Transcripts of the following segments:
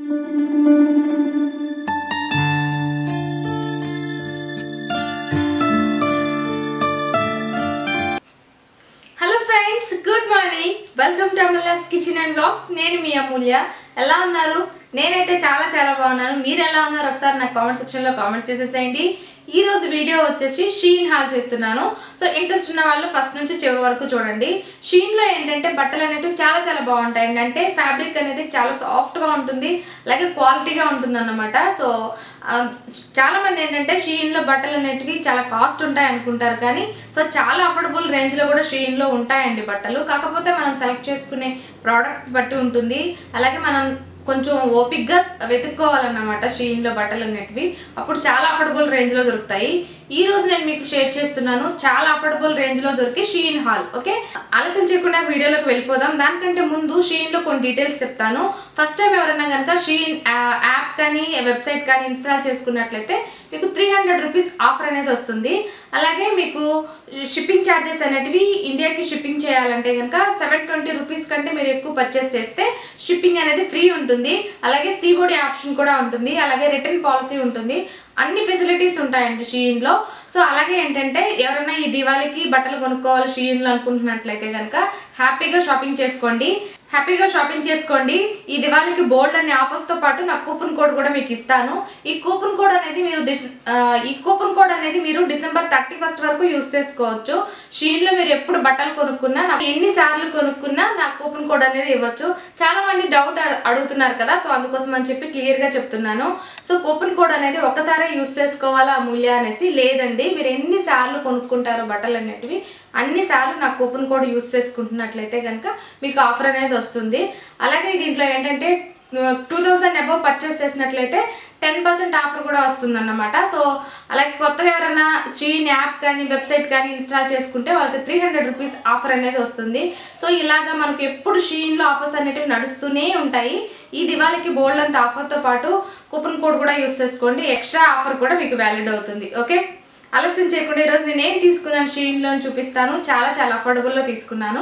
Hello friends good morning welcome to Amala's kitchen and blogs నేను మీ అమూల్య ఎలా ఉన్నారు నేనైతే చాలా చాలా బాగున్నాను మీరు ఎలా ఉన్నారు ఒకసారి నాకు కామెంట్ సెక్షన్లో కామెంట్ చేసేసేయండి ఈ రోజు వీడియో వచ్చేసి షీన్ హాల్ చేస్తున్నాను సో ఇంట్రెస్ట్ ఉన్న వాళ్ళు ఫస్ట్ నుంచి చివరి వరకు చూడండి షీన్లో ఏంటంటే బట్టలు అనేవి చాలా చాలా బాగుంటాయి అంటే ఫ్యాబ్రిక్ అనేది చాలా సాఫ్ట్గా ఉంటుంది అలాగే క్వాలిటీగా ఉంటుంది అన్నమాట సో ఆ, చాలా మంది ఏంటంటే షీన్లో బట్టలు అనేటివి చాలా కాస్ట్ ఉంటాయి అనుకుంటారు కానీ సో చాలా అఫోర్డబుల్ రేంజ్లో కూడా షీన్లో ఉంటాయండి బట్టలు కాకపోతే మనం సెలెక్ట్ చేసుకునే ప్రోడక్ట్ బట్టి ఉంటుంది అలాగే మనం కొంచెం ఓపిక్గా వెతుక్కోవాలన్నమాట షీన్లో బట్టలు అనేటివి అప్పుడు చాలా అఫోర్డబుల్ రేంజ్లో దొరుకుతాయి ఈ రోజు నేను మీకు షేర్ చేస్తున్నాను చాలా అఫోర్డబుల్ రేంజ్లో దొరికి షీన్ హాల్ ఓకే ఆలస్యం చేయకుండా వీడియోలోకి వెళ్ళిపోదాం దానికంటే ముందు షీన్లో కొన్ని డీటెయిల్స్ చెప్తాను ఫస్ట్ టైం ఎవరైనా కనుక షీన్ యాప్ కానీ వెబ్సైట్ కానీ ఇన్స్టాల్ చేసుకున్నట్లయితే మీకు త్రీ హండ్రెడ్ రూపీస్ ఆఫర్ అనేది వస్తుంది అలాగే మీకు షిప్పింగ్ ఛార్జెస్ అనేటివి ఇండియాకి షిప్పింగ్ చేయాలంటే కనుక సెవెన్ ట్వంటీ రూపీస్ కంటే మీరు ఎక్కువ పర్చేస్ చేస్తే షిప్పింగ్ అనేది ఫ్రీ ఉంటుంది అలాగే సీబోడి ఆప్షన్ కూడా ఉంటుంది అలాగే రిటర్న్ పాలసీ ఉంటుంది అన్ని ఫెసిలిటీస్ ఉంటాయండి షీన్లో సో అలాగే ఏంటంటే ఎవరైనా ఈ దివాళీకి బట్టలు కొనుక్కోవాలి షీన్లో అనుకుంటున్నట్లయితే కనుక హ్యాపీగా షాపింగ్ చేసుకోండి హ్యాపీగా షాపింగ్ చేసుకోండి ఈ దివాళీకి బోల్డ్ అనే ఆఫర్స్తో పాటు నాకు కూపన్ కోడ్ కూడా మీకు ఇస్తాను ఈ కూపన్ కోడ్ అనేది మీరు డిస్- ఆ, ఈ కూపన్ కోడ్ అనేది మీరు డిసెంబర్ థర్టీ ఫస్ట్ వరకు యూస్ చేసుకోవచ్చు షీన్లో మీరు ఎప్పుడు బట్టలు కొనుక్కున్నా నాకు ఎన్ని సార్లు కొనుక్కున్నా నా కూపన్ కోడ్ అనేది ఇవ్వచ్చు చాలా మంది డౌట్ అడు- అడుగుతున్నారు కదా సో అందుకోసం అని చెప్పి క్లియర్గా చెప్తున్నాను సో కూపన్ కోడ్ అనేది ఒక్కసారే యూస్ చేసుకోవాలా అమూల్య అనేసి లేదండి మీరు ఎన్ని సార్లు కొనుక్కుంటారో బట్టలు అనేటివి అన్ని సార్లు నా కూపన్ కోడ్ యూస్ చేసుకుంటున్నట్లయితే కనుక మీకు ఆఫర్ అనేది వస్తుంది అలాగే దీంట్లో ఏంటంటే టూ థౌజండ్ అబవ్ పర్చేస్ చేసినట్లయితే టెన్ పర్సెంట్ ఆఫర్ కూడా వస్తుందన్నమాట సో అలాగే కొత్తగా ఎవరైనా షీన్ యాప్ కానీ వెబ్సైట్ కానీ ఇన్స్టాల్ చేసుకుంటే వాళ్ళకి త్రీ హండ్రెడ్ రూపీస్ ఆఫర్ అనేది వస్తుంది సో ఇలాగా మనకు ఎప్పుడు షీన్లో ఆఫర్స్ అనేటివి నడుస్తూనే ఉంటాయి ఈ దివాళీకి బోల్డ్ అంత ఆఫర్తో పాటు కూపన్ కోడ్ కూడా యూస్ చేసుకోండి ఎక్స్ట్రా ఆఫర్ కూడా మీకు వ్యాలిడ్ అవుతుంది ఓకే ఆలస్యం చేయకుండా ఈరోజు నేను ఏం తీసుకున్నాను షీన్లో అని చూపిస్తాను చాలా చాలా అఫోర్డబుల్లో తీసుకున్నాను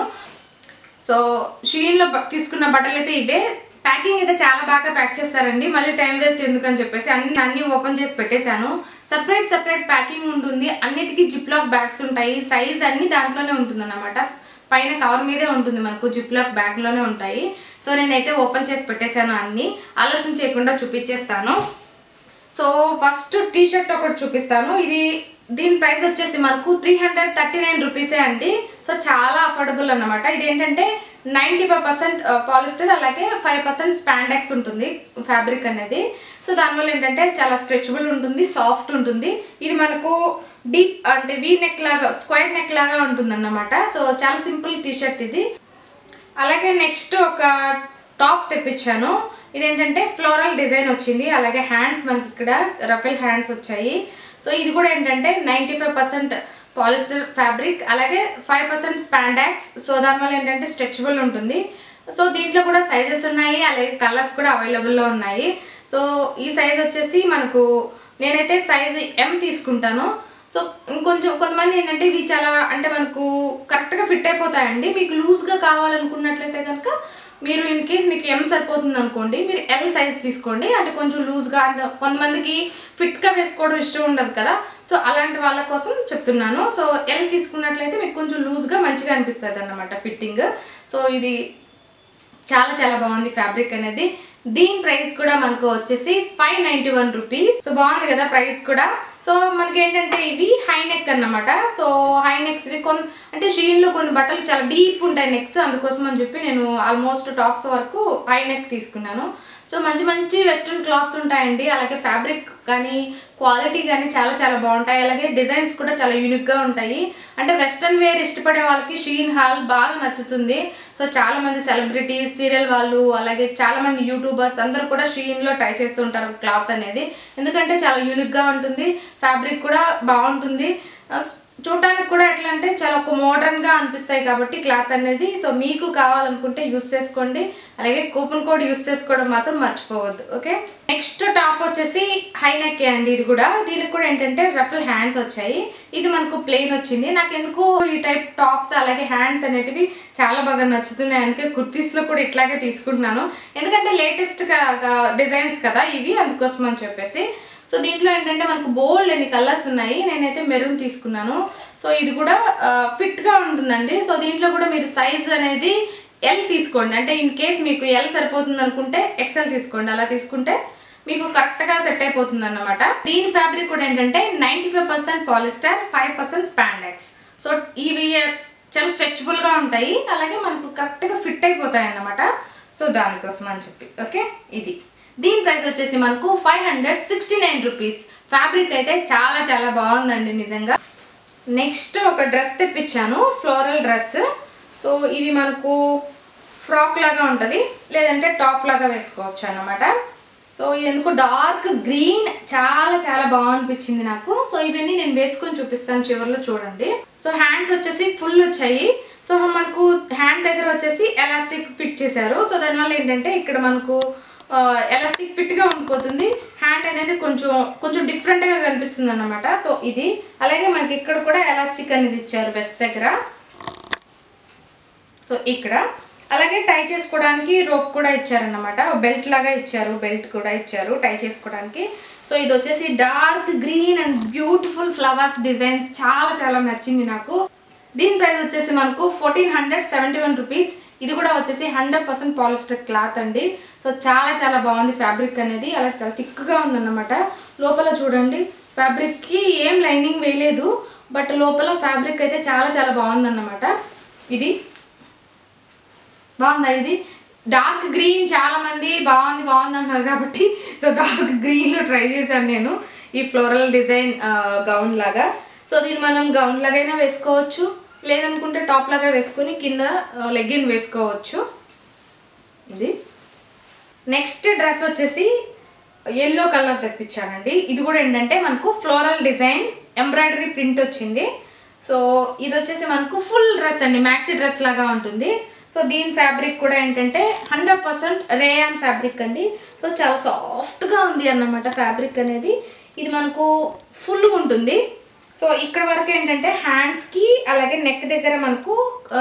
సో షీన్లో బ- తీసుకున్న బట్టలు అయితే ఇవే ప్యాకింగ్ అయితే చాలా బాగా ప్యాక్ చేస్తారండి మళ్ళీ టైం వేస్ట్ ఎందుకని చెప్పేసి అన్ని అన్ని ఓపెన్ చేసి పెట్టేశాను సపరేట్ సపరేట్ ప్యాకింగ్ ఉంటుంది అన్నిటికీ జిప్ లాక్ బ్యాగ్స్ ఉంటాయి సైజ్ అన్ని దాంట్లోనే ఉంటుంది అన్నమాట పైన కవర్ మీదే ఉంటుంది మనకు జిప్ లాక్ బ్యాగ్లోనే ఉంటాయి సో నేనైతే ఓపెన్ చేసి పెట్టేశాను అన్ని ఆలస్యం చేయకుండా చూపించేస్తాను సో ఫస్ట్ టీ షర్ట్ ఒకటి చూపిస్తాను ఇది దీని ప్రైస్ వచ్చేసి మనకు త్రీ హండ్రెడ్ థర్టీ నైన్ రూపీసే అండి సో చాలా అఫోర్డబుల్ అన్నమాట ఇది ఏంటంటే నైంటీ ఫైవ్ పర్సెంట్ పాలిస్టర్ అలాగే ఫైవ్ పర్సెంట్ స్పాండెక్స్ ఉంటుంది ఫ్యాబ్రిక్ అనేది సో దానివల్ల ఏంటంటే చాలా స్ట్రెచబుల్ ఉంటుంది సాఫ్ట్ ఉంటుంది ఇది మనకు డీప్ అంటే వీ నెక్ లాగా స్క్వేర్ నెక్ లాగా ఉంటుంది అన్నమాట సో చాలా సింపుల్ టీ షర్ట్ ఇది అలాగే నెక్స్ట్ ఒక టాప్ తెప్పించాను ఇదేంటంటే ఫ్లోరల్ డిజైన్ వచ్చింది అలాగే హ్యాండ్స్ మనకి ఇక్కడ రఫెల్ హ్యాండ్స్ వచ్చాయి సో ఇది కూడా ఏంటంటే ninety five percent polyester fabric అలాగే ఫైవ్ పర్సెంట్ స్పాండాక్స్ సో దానివల్ల ఏంటంటే స్ట్రెచబుల్ ఉంటుంది సో దీంట్లో కూడా సైజెస్ ఉన్నాయి అలాగే కలర్స్ కూడా అవైలబుల్లో ఉన్నాయి సో ఈ సైజ్ వచ్చేసి మనకు నేనైతే సైజ్ ఎం తీసుకుంటాను సో ఇంకొంచెం కొంతమంది ఏంటంటే ఇవి చాలా అంటే మనకు కరెక్ట్గా ఫిట్ అయిపోతాయండి మీకు లూజ్గా కావాలనుకున్నట్లయితే కనుక మీరు ఇన్ కేస్ మీకు ఎం సరిపోతుంది అనుకోండి మీరు ఎల్ సైజ్ తీసుకోండి అంటే కొంచెం లూజ్గా అంత కొంతమందికి ఫిట్గా వేసుకోవడం ఇష్టం ఉండదు కదా సో అలాంటి వాళ్ళ కోసం చెప్తున్నాను సో ఎల్ తీసుకున్నట్లయితే మీకు కొంచెం లూజ్గా మంచిగా అనిపిస్తుంది అన్నమాట ఫిట్టింగ్ సో ఇది చాలా చాలా బాగుంది ఫ్యాబ్రిక్ అనేది దీని ప్రైస్ కూడా మనకు వచ్చేసి five ninety one rupees so బాగుంది కదా ప్రైస్ కూడా సో మనకి ఏంటంటే ఇవి హై నెక్ అన్నమాట సో హై నెక్స్ ఇవి కొన్ని అంటే షీన్లో కొన్ని బట్టలు చాలా డీప్ ఉంటాయి నెక్స్ అందుకోసం అని చెప్పి నేను ఆల్మోస్ట్ టాప్స్ వరకు హై నెక్ తీసుకున్నాను సో మంచి మంచి వెస్ట్రన్ క్లాత్స్ ఉంటాయండి అలాగే ఫ్యాబ్రిక్ కానీ క్వాలిటీ కానీ చాలా చాలా బాగుంటాయి అలాగే డిజైన్స్ కూడా చాలా యూనిక్గా ఉంటాయి అంటే వెస్ట్రన్ వేర్ ఇష్టపడే వాళ్ళకి షీన్ హాల్ బాగా నచ్చుతుంది సో చాలా మంది సెలబ్రిటీస్ సీరియల్ వాళ్ళు అలాగే చాలా మంది యూట్యూబర్స్ అందరూ కూడా షీన్లో ట్రై చేస్తుంటారు క్లాత్ అనేది ఎందుకంటే చాలా యూనిక్గా ఉంటుంది ఫ్యాబ్రిక్ కూడా బాగుంటుంది ఆ, చూడటానికి కూడా ఎట్లా అంటే చాలా ఒక మోడర్న్ గా అనిపిస్తాయి కాబట్టి క్లాత్ అనేది సో మీకు కావాలనుకుంటే యూస్ చేసుకోండి అలాగే కూపన్ కోడ్ యూస్ చేసుకోవడం మాత్రం మర్చిపోవద్దు ఓకే నెక్స్ట్ టాప్ వచ్చేసి హై నెక్ అండి ఇది కూడా దీనికి కూడా ఏంటంటే రఫల్ హ్యాండ్స్ వచ్చాయి ఇది మనకు ప్లెయిన్ వచ్చింది నాకు ఎందుకు ఈ టైప్ టాప్స్ అలాగే హ్యాండ్స్ అనేటివి చాలా బాగా నచ్చుతున్నాయి అందుకే కుర్తీస్ లో కూడా ఇట్లాగే తీసుకుంటున్నాను ఎందుకంటే లేటెస్ట్ డిజైన్స్ కదా ఇవి అందుకోసం అని చెప్పేసి సో దీంట్లో ఏంటంటే మనకు బోల్డ్ ఎన్ని కలర్స్ ఉన్నాయి నేనైతే మెరూన్ తీసుకున్నాను సో ఇది కూడా ఫిట్గా ఉంటుందండి సో దీంట్లో కూడా మీరు సైజ్ అనేది ఎల్ తీసుకోండి అంటే ఇన్ కేస్ మీకు ఎల్ సరిపోతుంది అనుకుంటే ఎక్సెల్ తీసుకోండి అలా తీసుకుంటే మీకు కరెక్ట్గా సెట్ అయిపోతుంది అన్నమాట దీని ఫ్యాబ్రిక్ కూడా ఏంటంటే ninety five percent polyester five percent spandex so ఇవి చాలా స్ట్రెచబుల్గా ఉంటాయి అలాగే మనకు కరెక్ట్గా ఫిట్ అయిపోతాయి అన్నమాట సో దానికోసం అని చెప్పి ఓకే ఇది దీని ప్రైస్ వచ్చేసి మనకు five hundred sixty nine rupees fabric అయితే చాలా చాలా బాగుందండి నిజంగా నెక్స్ట్ ఒక డ్రెస్ తెప్పించాను ఫ్లోరల్ డ్రెస్ సో ఇది మనకు ఫ్రాక్ లాగా ఉంటుంది లేదంటే టాప్ లాగా వేసుకోవచ్చు అన్నమాట సో ఇది ఎందుకు డార్క్ గ్రీన్ చాలా చాలా బాగా అనిపించింది నాకు సో ఇవన్నీ నేను వేసుకొని చూపిస్తాను చివరిలో చూడండి సో హ్యాండ్స్ వచ్చేసి ఫుల్ వచ్చాయి సో మనకు హ్యాండ్ దగ్గర వచ్చేసి ఎలాస్టిక్ ఫిట్ చేశారు సో దానివల్ల ఏంటంటే ఇక్కడ మనకు ఎలాస్టిక్ ఫిట్గా ఉండిపోతుంది హ్యాండ్ అనేది కొంచెం కొంచెం డిఫరెంట్గా కనిపిస్తుంది అన్నమాట సో ఇది అలాగే మనకి ఇక్కడ కూడా ఎలాస్టిక్ అనేది ఇచ్చారు బెస్ట్ దగ్గర సో ఇక్కడ అలాగే టై చేసుకోవడానికి రోప్ కూడా ఇచ్చారన్నమాట బెల్ట్ లాగా ఇచ్చారు బెల్ట్ కూడా ఇచ్చారు టై చేసుకోవడానికి సో ఇది వచ్చేసి dark green and beautiful flowers designs చాలా చాలా నచ్చింది నాకు దీని ప్రైస్ వచ్చేసి మనకు fourteen hundred seventy one rupees ఇది కూడా వచ్చేసి హండ్రెడ్ పర్సెంట్ పాలిస్టర్ క్లాత్ అండి సో చాలా చాలా బాగుంది ఫ్యాబ్రిక్ అనేది అలా చాలా థిక్గా ఉందన్నమాట లోపల చూడండి ఫ్యాబ్రిక్కి ఏం లైనింగ్ వేయలేదు బట్ లోపల ఫ్యాబ్రిక్ అయితే చాలా చాలా బాగుందన్నమాట ఇది బాగుందా ఇది డార్క్ గ్రీన్ చాలా మంది బాగుంది బాగుంది అంటున్నారు కాబట్టి సో డార్క్ గ్రీన్లో ట్రై చేశాను నేను ఈ ఫ్లోరల్ డిజైన్ గౌన్ లాగా సో దీన్ని మనం గౌన్ లాగైనా వేసుకోవచ్చు లేదనుకుంటే టాప్ లాగా వేసుకొని కింద లెగ్గిన్ వేసుకోవచ్చు ఇది నెక్స్ట్ డ్రెస్ వచ్చేసి ఎల్లో కలర్ తెప్పించానండి ఇది కూడా ఏంటంటే మనకు ఫ్లోరల్ డిజైన్ ఎంబ్రాయిడరీ ప్రింట్ వచ్చింది సో ఇది వచ్చేసి మనకు ఫుల్ డ్రెస్ అండి మ్యాక్సీ డ్రెస్ లాగా ఉంటుంది సో దీని ఫ్యాబ్రిక్ కూడా ఏంటంటే హండ్రెడ్ పర్సెంట్ రేయాన్ ఫ్యాబ్రిక్ అండి సో చాలా సాఫ్ట్గా ఉంది అన్నమాట ఫ్యాబ్రిక్ అనేది ఇది మనకు ఫుల్ ఉంటుంది సో ఇక్కడ వరకు ఏంటంటే హ్యాండ్స్కి అలాగే నెక్ దగ్గర మనకు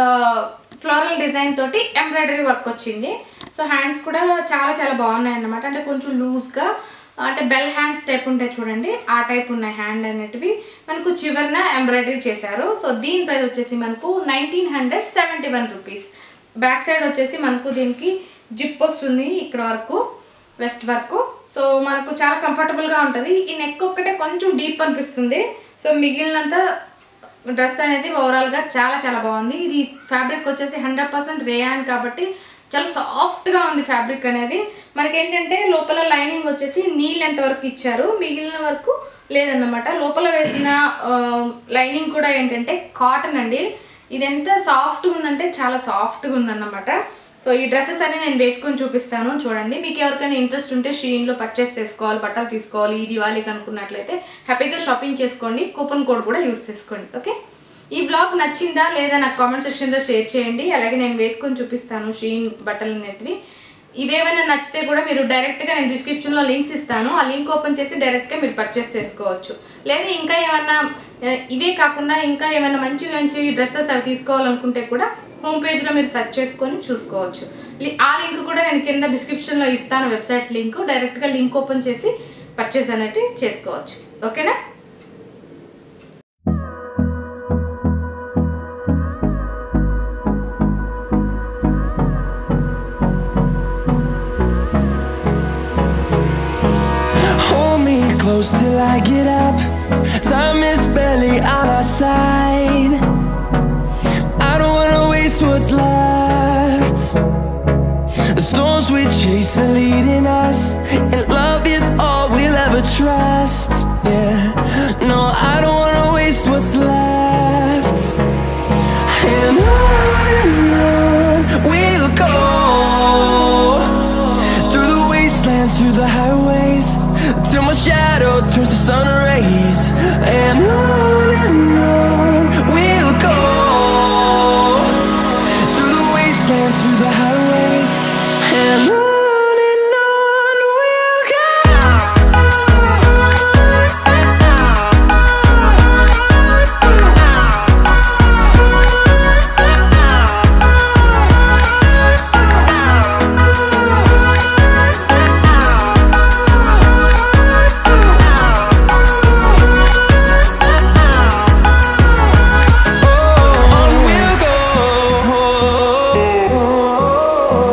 ఫ్లోరల్ డిజైన్ తోటి ఎంబ్రాయిడరీ వర్క్ వచ్చింది సో హ్యాండ్స్ కూడా చాలా చాలా బాగున్నాయి అన్నమాట అంటే కొంచెం లూజ్గా అంటే బెల్ హ్యాండ్స్ టైప్ ఉంటాయి చూడండి ఆ టైప్ ఉన్నాయి హ్యాండ్ అనేటివి మనకు చివరిన ఎంబ్రాయిడరీ చేశారు సో దీని ప్రైస్ వచ్చేసి మనకు nineteen hundred seventy one rupees back side వచ్చేసి మనకు దీనికి జిప్ వస్తుంది ఇక్కడ వరకు వెస్ట్ వరకు సో మనకు చాలా కంఫర్టబుల్గా ఉంటుంది ఈ నెక్ ఒక్కటే కొంచెం డీప్ అనిపిస్తుంది సో మిగిలినంత డ్రెస్ అనేది ఓవరాల్గా చాలా చాలా బాగుంది ఇది ఫ్యాబ్రిక్ వచ్చేసి హండ్రెడ్ పర్సెంట్ రేయాన్ కాబట్టి చాలా సాఫ్ట్గా ఉంది ఫ్యాబ్రిక్ అనేది మనకేంటంటే లోపల లైనింగ్ వచ్చేసి నీళ్ళు ఎంత వరకు ఇచ్చారు మిగిలిన వరకు లేదన్నమాట లోపల వేసిన లైనింగ్ కూడా ఏంటంటే కాటన్ అండి ఇది ఎంత సాఫ్ట్గా ఉందంటే చాలా సాఫ్ట్గా ఉందన్నమాట సో ఈ డ్రెస్సెస్ అన్ని నేను వేసుకొని చూపిస్తాను చూడండి మీకు ఎవరికైనా ఇంట్రెస్ట్ ఉంటే షీన్లో పర్చేస్ చేసుకోవాలి బట్టలు తీసుకోవాలి ఈ దివాళీకి అనుకున్నట్లయితే హ్యాపీగా షాపింగ్ చేసుకోండి కూపన్ కోడ్ కూడా యూస్ చేసుకోండి ఓకే ఈ బ్లాగ్ నచ్చిందా లేదా నాకు కామెంట్ సెక్షన్లో షేర్ చేయండి అలాగే నేను వేసుకొని చూపిస్తాను షీన్ బట్టలు అనేటివి ఇవేమైనా నచ్చితే కూడా మీరు డైరెక్ట్గా నేను డిస్క్రిప్షన్లో లింక్స్ ఇస్తాను ఆ లింక్ ఓపెన్ చేసి డైరెక్ట్గా మీరు పర్చేస్ చేసుకోవచ్చు లేదా ఇంకా ఏమన్నా ఆ, ఇవే కాకుండా ఇంకా ఏమైనా మంచి మంచి డ్రెస్సెస్ అవి తీసుకోవాలనుకుంటే కూడా హోమ్ పేజ్లో మీరు సెర్చ్ చేసుకొని చూసుకోవచ్చు లి- ఆ లింక్ కూడా నేను కింద డిస్క్రిప్షన్లో ఇస్తాను వెబ్సైట్ లింక్ డైరెక్ట్గా లింక్ ఓపెన్ చేసి పర్చేస్ అనేది చేసుకోవచ్చు ఓకేనా Hold me close till I get up. Time is barely on our side. I don't wanna waste what's left. The storms we chase are leading us, and love is all we'll ever trust. Yeah, no, I don't wanna waste what's left. And on and on we'll go through the wastelands, through the highways, till my shadow turns to sun rays. And on